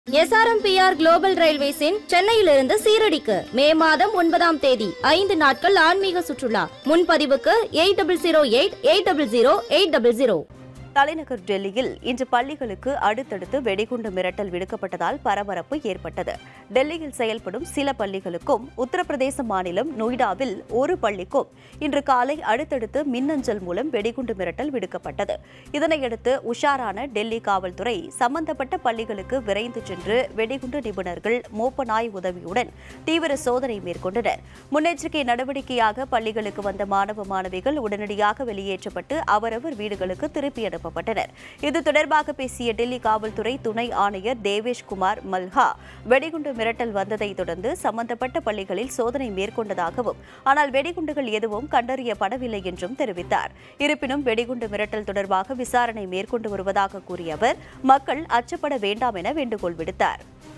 SRMPR global ரயில்வேஸின் சென்னையிலிருந்து சீரடிக்கு மே மாதம் ஒன்பதாம் தேதி ஐந்து நாட்கள் ஆன்மீக சுற்றுலா முன்பதிவுக்கு eight double zero eight eight double zero eight double zero தலைநகர் டெல்லியில் இன்று பள்ளிகளுக்கு அடுத்தடுத்து வெடிகுண்டு மிரட்டல் விடுக்கப்பட்டதால் பரபரப்பு ஏற்பட்டது டெல்லியில் செயல்படும் சில பள்ளிகளுக்கும் உத்தரப்பிரதேச மாநிலம் நொய்டாவில் ஒரு பள்ளிக்கும் இன்று காலை அடுத்தடுத்து மின்னஞ்சல் மூலம் வெடிகுண்டு மிரட்டல் விடுக்கப்பட்டது இதனையடுத்து உஷாரான டெல்லி காவல்துறை சம்பந்தப்பட்ட பள்ளிகளுக்கு விரைந்து சென்று வெடிகுண்டு நிபுணர்கள் மோப்ப நாய் உதவியுடன் தீவிர சோதனை மேற்கொண்டனர் முன்னெச்சரிக்கை நடவடிக்கையாக பள்ளிகளுக்கு வந்த மாணவ மாணவிகள் உடனடியாக வெளியேற்றப்பட்டு அவரவர் வீடுகளுக்கு திருப்பி அனுப்பப்பட்டனர் இது தொடர்பாக பேசிய டெல்லி காவல்துறை துணை ஆணையர் தேவேஷ் குமார் மல்ஹா வெடிகுண்டு மிரட்டல் வந்ததை தொடர்ந்து சம்பந்தப்பட்ட பள்ளிகளில் சோதனை மேற்கொண்டதாகவும் ஆனால் வெடிகுண்டுகள் எதுவும் கண்டறியப்படவில்லை என்றும் தெரிவித்தார் இருப்பினும் வெடிகுண்டு மிரட்டல் தொடர்பாக விசாரணை மேற்கொண்டு வருவதாக கூறிய அவர் மக்கள் அச்சப்பட வேண்டாம் என வேண்டுகோள் விடுத்தார்